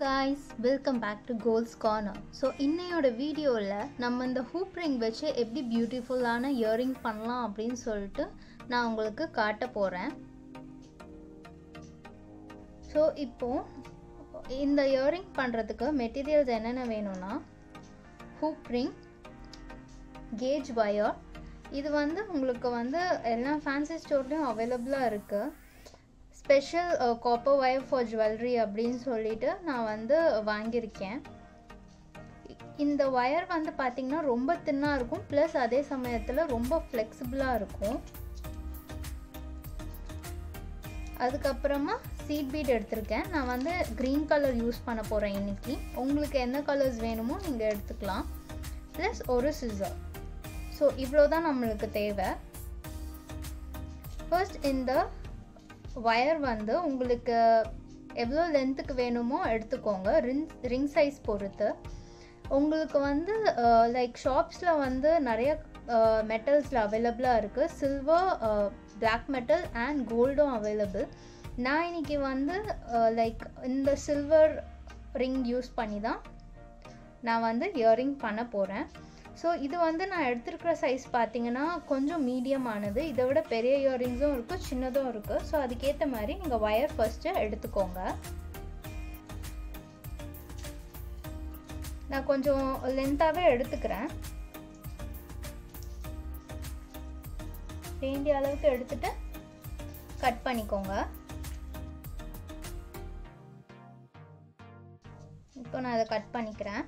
guys welcome back to Kols corner so இன்னையோட வீடியோவில் நம்ம இந்த ஹூப் ரிங் வச்சு எப்படி பியூட்டிஃபுல்லான இயரிங் பண்ணலாம் அப்படின்னு சொல்லிட்டு நான் உங்களுக்கு காட்ட போகிறேன் ஸோ இப்போது இந்த இயரிங் பண்ணுறதுக்கு மெட்டீரியல்ஸ் என்னென்ன வேணும்னா ஹூப் ரிங் கேஜ் வயர் இது வந்து உங்களுக்கு வந்து எல்லா ஃபேன்சி ஸ்டோர்லேயும் அவைலபிளாக இருக்குது special copper wire for jewellery அப்படின்னு சொல்லிட்டு நான் வந்து வாங்கியிருக்கேன் இந்த ஒயர் வந்து பார்த்திங்கன்னா ரொம்ப தின்னாக இருக்கும் ப்ளஸ் அதே சமயத்தில் ரொம்ப ஃப்ளெக்சிபிளாக இருக்கும் அதுக்கப்புறமா சீட் பீட் எடுத்திருக்கேன் நான் வந்து க்ரீன் கலர் யூஸ் பண்ண போகிறேன் இன்றைக்கி உங்களுக்கு என்ன கலர்ஸ் வேணுமோ நீங்கள் எடுத்துக்கலாம் ப்ளஸ் ஒரு சிசர் ஸோ இவ்வளோ தான் நம்மளுக்கு தேவை ஃபர்ஸ்ட் இந்த ஒயர் வந்து உங்களுக்கு எவ்வளோ லென்த்துக்கு வேணுமோ எடுத்துக்கோங்க ரிங் ரிங் சைஸ் பொறுத்து உங்களுக்கு வந்து லைக் ஷாப்ஸில் வந்து நிறைய மெட்டல்ஸில் அவைலபிளாக இருக்குது சில்வர் பிளாக் மெட்டல் அண்ட் கோல்டும் அவைலபிள் நான் இன்னைக்கு வந்து லைக் இந்த சில்வர் ரிங் யூஸ் பண்ணி தான் நான் வந்து இயரிங் பண்ண போகிறேன் ஸோ இது வந்து நான் எடுத்துருக்கிற சைஸ் பார்த்தீங்கன்னா கொஞ்சம் மீடியமானது இதை விட பெரிய இயரிங்ஸும் இருக்குது சின்னதும் இருக்குது ஸோ அதுக்கேற்ற மாதிரி நீங்கள் ஒயர் ஃபஸ்ட்டு எடுத்துக்கோங்க நான் கொஞ்சம் லென்த்தாகவே எடுத்துக்கிறேன் வேண்டிய அளவுக்கு எடுத்துட்டு கட் பண்ணிக்கோங்க இப்போ நான் அதை கட் பண்ணிக்கிறேன்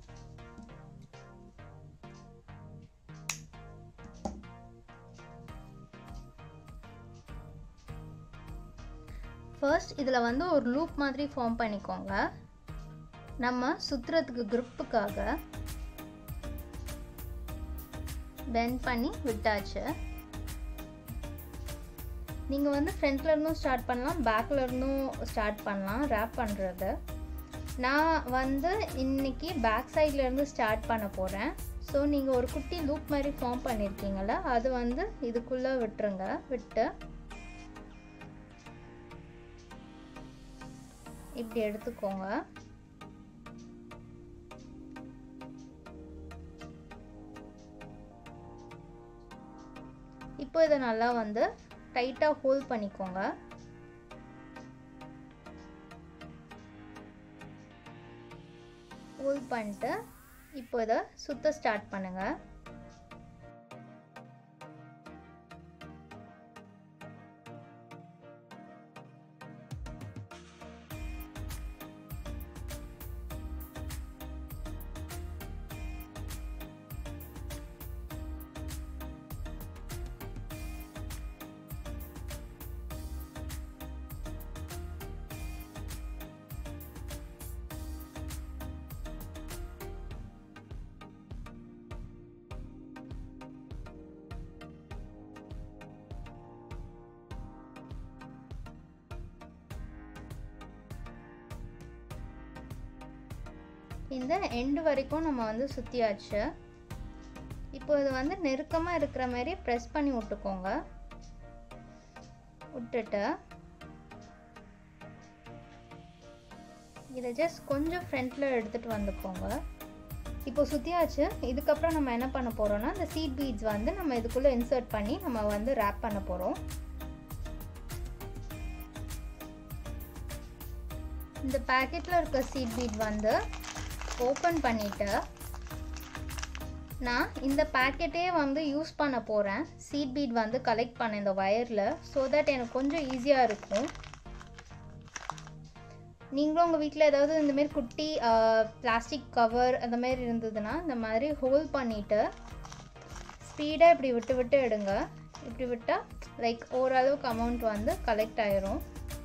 ஃபர்ஸ்ட் இதில் வந்து ஒரு லூப் மாதிரி ஃபார்ம் பண்ணிக்கோங்க நம்ம சுற்றுறதுக்கு க்ரிப்புக்காக பெண்ட் பண்ணி விட்டாச்சு நீங்கள் வந்து ஃப்ரண்ட்ல இருந்தும் ஸ்டார்ட் பண்ணலாம் பேக்கில் இருந்தும் ஸ்டார்ட் பண்ணலாம் ரேப் பண்ணுறது நான் வந்து இன்னைக்கு பேக் சைட்லேருந்து ஸ்டார்ட் பண்ண போகிறேன் ஸோ நீங்கள் ஒரு குட்டி லூப் மாதிரி ஃபார்ம் பண்ணியிருக்கீங்கள அது வந்து இதுக்குள்ளே விட்டுருங்க விட்டு இப்படி எடுத்துக்கோங்க இப்போ இதை நல்லா வந்து டைட்டாக ஹோல்ட் பண்ணிக்கோங்க ஹோல்ட் பண்ணிட்டு இப்போ இதை சுத்த ஸ்டார்ட் பண்ணுங்கள் இந்த எண்டு வரைக்கும் நம்ம வந்து சுற்றியாச்சு இப்போ இது வந்து நெருக்கமாக இருக்கிற மாதிரி ப்ரெஸ் பண்ணி விட்டுக்கோங்க விட்டுட்டு இதை ஜஸ்ட் கொஞ்சம் ஃப்ரண்ட்டில் எடுத்துகிட்டு வந்துக்கோங்க இப்போ சுற்றியாச்சு இதுக்கப்புறம் நம்ம என்ன பண்ண போகிறோம்னா இந்த சீட் பீட்ஸ் வந்து நம்ம இதுக்குள்ளே இன்சர்ட் பண்ணி நம்ம வந்து ரேப் பண்ண போகிறோம் இந்த பேக்கெட்டில் இருக்க சீட் பீட் வந்து ஓப்பன் பண்ணிவிட்டு நான் இந்த பேக்கெட்டே வந்து யூஸ் பண்ண போகிறேன் சீட் பீட் வந்து கலெக்ட் பண்ண இந்த ஒயரில் ஸோ தட் எனக்கு கொஞ்சம் ஈஸியாக இருக்கும் நீங்களும் உங்கள் வீட்டில் ஏதாவது இந்தமாரி குட்டி பிளாஸ்டிக் கவர் அந்த மாதிரி இருந்ததுன்னா இந்த மாதிரி ஹோல்ட் பண்ணிவிட்டு ஸ்பீடாக இப்படி விட்டு விட்டு எடுங்க இப்படி விட்டால் லைக் ஓரளவுக்கு அமௌண்ட் வந்து கலெக்ட் ஆயிரும்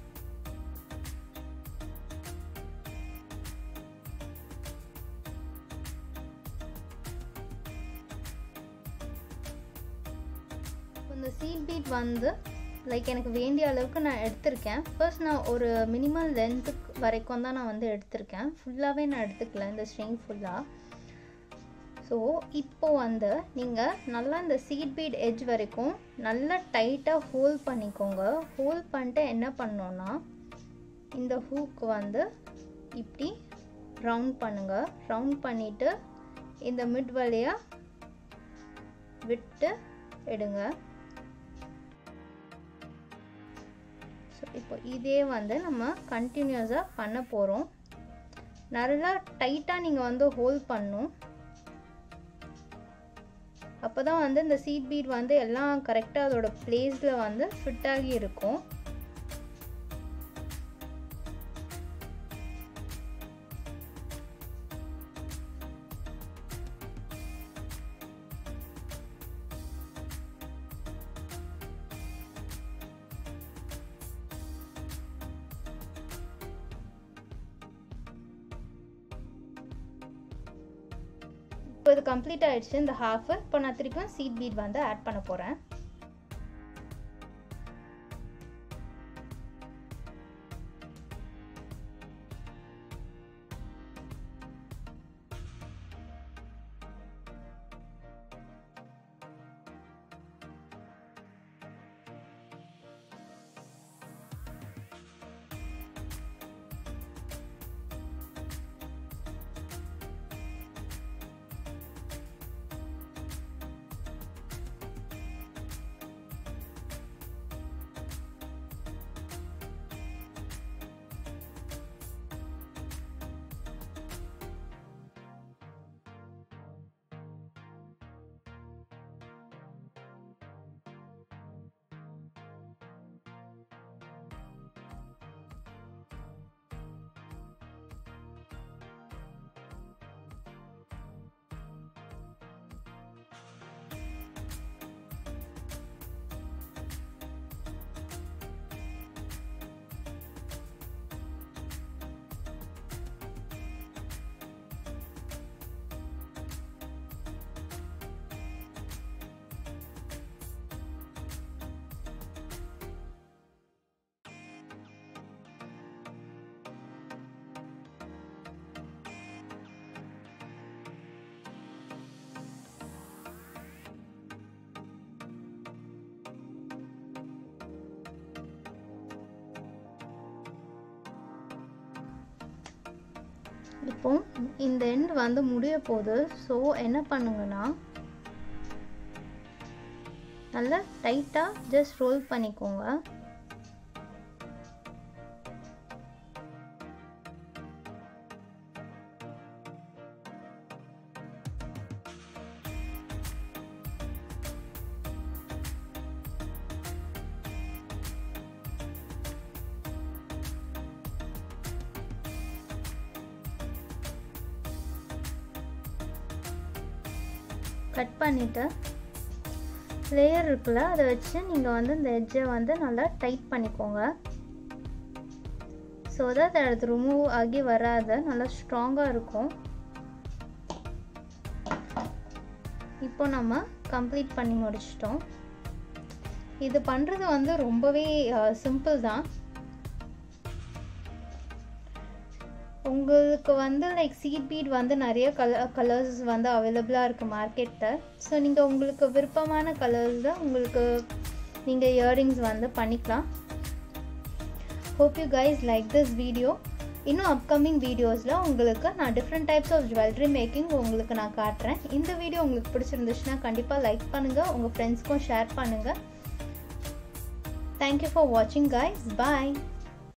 இந்த சீட் பீட் வந்து லைக் எனக்கு வேண்டிய அளவுக்கு நான் எடுத்திருக்கேன் ஃபர்ஸ்ட் நான் ஒரு மினிமல் லென்த்துக்கு வரைக்கும் தான் நான் வந்து எடுத்திருக்கேன் ஃபுல்லாகவே நான் எடுத்துக்கல இந்த ஸ்ட்ரிங் ஃபுல்லாக ஸோ இப்போ வந்து நீங்கள் நல்லா இந்த சீட் பீட் எட்ஜ் வரைக்கும் நல்லா டைட்டாக ஹோல்ட் பண்ணிக்கோங்க ஹோல்ட் பண்ணிட்டு என்ன பண்ணோன்னா இந்த ஹூக் வந்து இப்படி ரவுண்ட் பண்ணுங்கள் ரவுண்ட் பண்ணிவிட்டு இந்த மிட் வழியாக விட்டு எடுங்க ஸோ இப்போ இதே வந்து நம்ம கண்டினியூஸாக பண்ண போகிறோம் நல்லா டைட்டாக நீங்கள் வந்து ஹோல்ட் பண்ணும் அப்போ தான் வந்து இந்த சீட் பீட் வந்து எல்லாம் கரெக்டாக அதோட பிளேஸில் வந்து ஃபிட் ஆகி இருக்கும் இப்போ இது கம்ப்ளீட் ஆயிடுச்சு இந்த ஹாஃப் இப்போ நான் திருப்பியும் சீட் பீட் வந்து ஆட் பண்ண போகிறேன் இப்போ இந்த எண்ட் வந்து முடிய போகுது ஸோ என்ன பண்ணுங்கன்னா நல்லா டைட்டாக ஜஸ்ட் ரோல் பண்ணிக்கோங்க கட் பண்ணிவிட்டு லேயர் இருக்குல்ல அதை வச்சு நீங்கள் வந்து இந்த எட்ஜை வந்து நல்லா டைட் பண்ணிக்கோங்க ஸோ தட் அது ரிமூவ் ஆகி வராத நல்லா ஸ்ட்ராங்காக இருக்கும் இப்போ நம்ம கம்ப்ளீட் பண்ணி முடிச்சிட்டோம் இது பண்ணுறது வந்து ரொம்பவே சிம்பிள் தான் உங்களுக்கு வந்து லைக் சீட் பீட் வந்து நிறைய கலர் கலர்ஸ் வந்து அவைலபிளாக இருக்குது மார்க்கெட்டில் ஸோ நீங்கள் உங்களுக்கு விருப்பமான கலர்ஸில் உங்களுக்கு நீங்கள் இயரிங்ஸ் வந்து பண்ணிக்கலாம் hope you guys like this video இன்னும் அப்கமிங் வீடியோஸில் உங்களுக்கு நான் different types of jewellery making உங்களுக்கு நான் காட்டுறேன் இந்த வீடியோ உங்களுக்கு பிடிச்சிருந்துச்சுன்னா கண்டிப்பாக லைக் பண்ணுங்கள் உங்கள் ஃப்ரெண்ட்ஸ்க்கும் ஷேர் பண்ணுங்கள் தேங்க்யூ ஃபார் வாட்சிங் கைஸ் பாய்